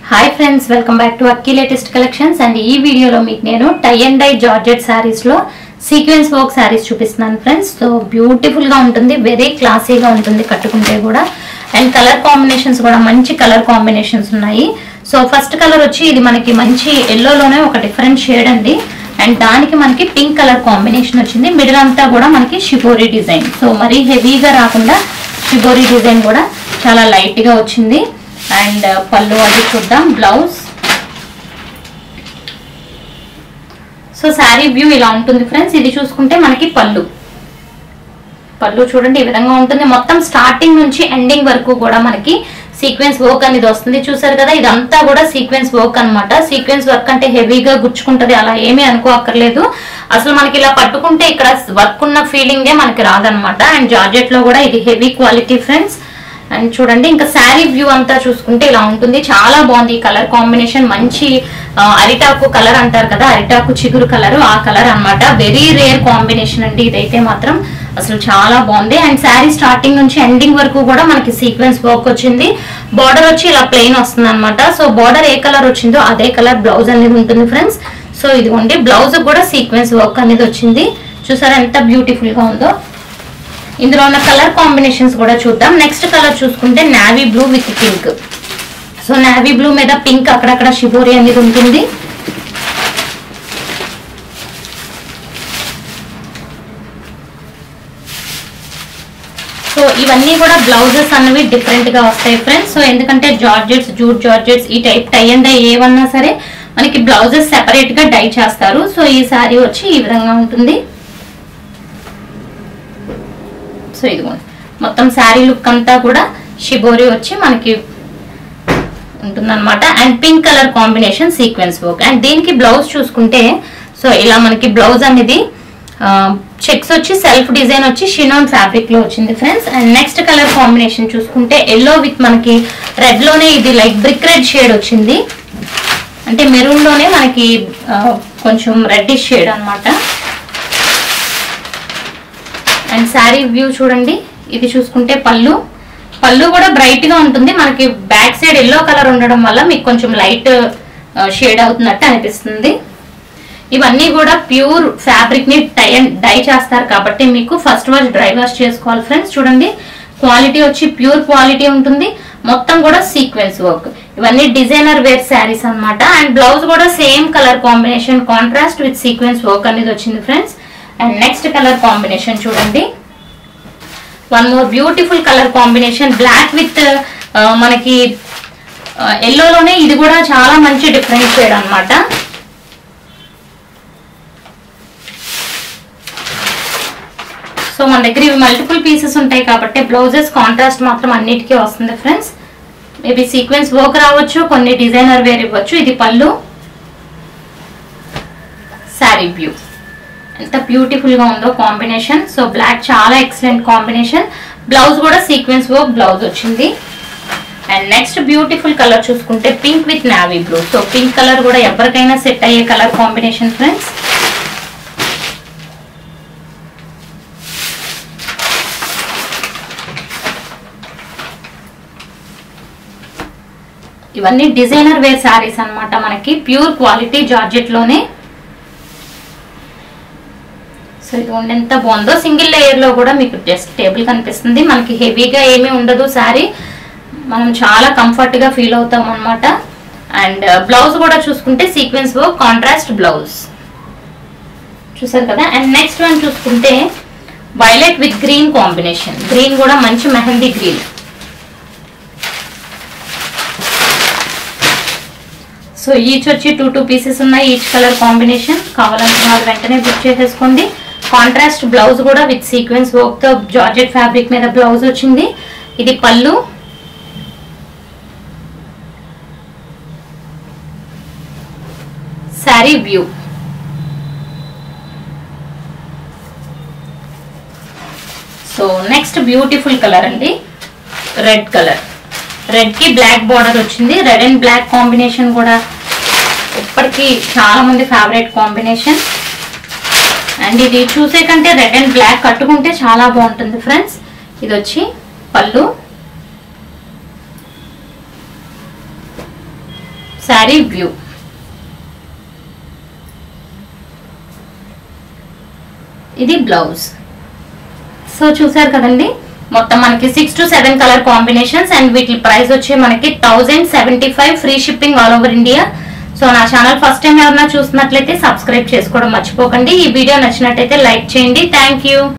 hi friends welcome back to Akki latest collections and ఈ వీడియోలో మీకు నేను tie and dye georgette sarees లో సీక్వెన్స్ వర్క్ శారీస్ చూపిస్తున్నాను ఫ్రెండ్స్ సో బ్యూటిఫుల్ గా ఉంటుంది వెరీ క్లాసీగా ఉంటుంది కట్టుకుంటే కూడా అండ్ కలర్ కాంబినేషన్స్ కూడా మంచి కలర్ కాంబినేషన్స్ ఉన్నాయి సో ఫస్ట్ కలర్ వచ్చి ఇది మనకి మంచి ఎల్లోలోనే ఒక డిఫరెంట్ షేడ్ అండి అండ్ దానికి మనకి పింక్ కలర్ కాంబినేషన్ వచ్చింది మిడిల్ అంతా కూడా మనకి షిబోరి డిజైన్ సో మరీ హెవీగా రాకుండా షిబోరి డిజైన్ కూడా చాలా లైట్ గా వచ్చింది అండ్ పళ్ళు అది చూద్దాం బ్లౌజ్ సో శారీ వ్యూ ఇలా ఉంటుంది ఫ్రెండ్స్ ఇది చూసుకుంటే మనకి పళ్ళు పళ్ళు చూడండి ఈ విధంగా ఉంటుంది మొత్తం స్టార్టింగ్ నుంచి ఎండింగ్ వరకు కూడా మనకి సీక్వెన్స్ వర్క్ అనేది వస్తుంది చూసారు కదా ఇదంతా కూడా సీక్వెన్స్ వర్క్ అన్నమాట సీక్వెన్స్ వర్క్ అంటే హెవీగా గుచ్చుకుంటది అలా ఏమీ అనుకోక్కర్లేదు అసలు మనకి ఇలా పట్టుకుంటే ఇక్కడ వర్క్ ఉన్న ఫీలింగే మనకి రాదనమాట అండ్ జార్జెట్ లో కూడా ఇది హెవీ క్వాలిటీ ఫ్రెండ్స్ అండ్ చూడండి ఇంకా శారీ వ్యూ అంతా చూసుకుంటే ఇలా ఉంటుంది చాలా బాగుంది ఈ కలర్ కాంబినేషన్ మంచి ఆ, అరిటాకు కలర్ అంటారు కదా అరిటాకు చిగురు కలర్ ఆ కలర్ అన్నమాట వెరీ రేర్ కాంబినేషన్ అండి ఇదైతే మాత్రం అసలు చాలా బాగుంది అండ్ శారీ స్టార్టింగ్ నుంచి ఎండింగ్ వరకు కూడా మనకి సీక్వెన్స్ వర్క్ వచ్చింది బార్డర్ వచ్చి ఇలా ప్లెయిన్ వస్తుంది అనమాట సో బార్డర్ ఏ కలర్ వచ్చిందో అదే కలర్ బ్లౌజ్ అనేది ఉంటుంది ఫ్రెండ్స్ సో ఇదిగోండి బ్లౌజ్ కూడా సీక్వెన్స్ వర్క్ అనేది వచ్చింది చూసారా ఎంత బ్యూటిఫుల్ గా ఉందో ఇందులో ఉన్న కలర్ కాంబినేషన్స్ కూడా చూద్దాం నెక్స్ట్ కలర్ చూసుకుంటే navy blue with pink so navy blue మీద పింక్ అక్కడక్కడ షిబోరి అనేది ఉంటుంది సో ఇవన్నీ కూడా బ్లౌజెస్ అన్నవి డిఫరెంట్ గా వస్తాయి ఫ్రెండ్స్ సో ఎందుకంటే జార్జెట్స్ జూట్ జార్జెట్స్ ఈ టైప్ టై అండ్ డై ఏవన్నా సరే మనకి బ్లౌజెస్ సెపరేట్ గా డై చేస్తారు సో ఈ సారీ వచ్చి ఈ విధంగా ఉంటుంది సో ఇదిగోండి మొత్తం శారీ లుక్ అంతా కూడా షిబోరి వచ్చి మనకి ఉంటుందన్నమాట and pink colour combination sequence work and దీనికి బ్లౌజ్ చూసుకుంటే సో ఇలా మనకి బ్లౌజ్ అనేది చెక్స్ వచ్చి సెల్ఫ్ డిజైన్ వచ్చి షినోన్ ఫ్యాబ్రిక్ లో వచ్చింది friends and next colour combination చూసుకుంటే ఎల్లో విత్ మనకి రెడ్ లోనే ఇది లైక్ బ్రిక్ రెడ్ షేడ్ వచ్చింది అంటే మెరూన్ లోనే మనకి ఆ, కొంచెం రెడ్డిష్ షేడ్ అన్నమాట అండ్ శారీ వ్యూ చూడండి ఇది చూసుకుంటే పళ్ళు పళ్ళు కూడా బ్రైట్ గా ఉంటుంది మనకి బ్యాక్ సైడ్ ఎల్లో కలర్ ఉండడం వల్ల మీకు కొంచెం లైట్ షేడ్ అవుతున్నట్టు అనిపిస్తుంది ఇవన్నీ కూడా ప్యూర్ ఫ్యాబ్రిక్ ని డై డై చేస్తారు కాబట్టి మీకు ఫస్ట్ వాష్ డ్రై వాష్ చేసుకోవాలి ఫ్రెండ్స్ చూడండి క్వాలిటీ వచ్చి ప్యూర్ క్వాలిటీ ఉంటుంది మొత్తం కూడా సీక్వెన్స్ వర్క్ ఇవన్నీ డిజైనర్ వేర్ శారీస్ అన్నమాట అండ్ బ్లౌజ్ కూడా same colour combination contrast with sequence work అనేది వచ్చింది friends and next colour combination చూడండి one more beautiful colour combination black with మనకి ఎల్లోలోనే ఇది కూడా చాలా మంచి డిఫరెంట్ షేడ్ అన్నమాట సో మన దగ్గర ఇవి మల్టిపుల్ పీసెస్ ఉంటాయి కాబట్టి బ్లౌజెస్ కాంట్రాస్ట్ మాత్రం అన్నిటికీ వస్తుంది ఫ్రెండ్స్ మేబీ సీక్వెన్స్ వర్క్ రావచ్చు కొన్ని డిజైనర్ వేర్ ఇవ్వచ్చు ఇది పళ్ళు శారీ వ్యూ ఎంత బ్యూటిఫుల్ గా ఉందో కాంబినేషన్ సో బ్లాక్ చాలా ఎక్సలెంట్ కాంబినేషన్ బ్లౌజ్ కూడా సీక్వెన్స్ వర్క్ బ్లౌజ్ వచ్చింది అండ్ నెక్స్ట్ బ్యూటిఫుల్ కలర్ చూసుకుంటే pink with navy blue so pink colour కూడా ఎవరికైనా సెట్ అయ్యే కలర్ కాంబినేషన్ ఫ్రెండ్స్ ఇవన్నీ డిజైనర్ వేర్ శారీస్ అన్నమాట మనకి ప్యూర్ క్వాలిటీ జార్జెట్ లోనే సో ఇది ఉండి ఎంత బాగుందో సింగిల్ లేయర్ లో కూడా మీకు జస్ట్ టేబుల్ కనిపిస్తుంది మనకి హెవీగా ఏమీ ఉండదు శారీ మనం చాలా కంఫర్ట్ గా ఫీల్ అవుతాం అనమాట అండ్ బ్లౌజ్ కూడా చూసుకుంటే సీక్వెన్స్ వర్క్ కాంట్రాస్ట్ బ్లౌజ్ చూసారు కదా అండ్ నెక్స్ట్ వన్ చూసుకుంటే violet with green combination green కూడా మంచి మెహందీ గ్రీన్ సో ఈచ్ వచ్చి టూ టూ పీసెస్ ఉన్నాయి ఈచ్ కలర్ కాంబినేషన్ కావాలనుకున్న వాళ్ళు వెంటనే బుక్ చేసేసుకోండి కాంట్రాస్ట్ బ్లౌజ్ కూడా విత్ సీక్వెన్స్ వర్క్ తో జార్జెట్ ఫ్యాబ్రిక్ మీద బ్లౌజ్ వచ్చింది ఇది pallu sari view so next beautiful colour అండి రెడ్ కలర్ రెడ్ కి బ్లాక్ బార్డర్ వచ్చింది రెడ్ అండ్ బ్లాక్ కాంబినేషన్ కూడా ఇప్పటికీ చాలా మంది ఫేవరెట్ కాంబినేషన్ అండ్ ఇది చూసే కంటే రెడ్ అండ్ బ్లాక్ కట్టుకుంటే చాలా బాగుంటుంది ఫ్రెండ్స్ ఇది వచ్చి పళ్ళు శారీ వ్యూ ఇది బ్లౌజ్ సో చూసారు కదండి మొత్తం మనకి six to seven colour combinations and వీటి ప్రైస్ వచ్చి మనకి thousand seventy five free shipping all over India so నా ఛానల్ ఫస్ట్ టైం ఎవరైనా చూస్తున్నట్లయితే సబ్స్క్రైబ్ చేసుకోవడం మర్చిపోకండి ఈ వీడియో నచ్చినట్టయితే లైక్ చేయండి థ్యాంక్ యూ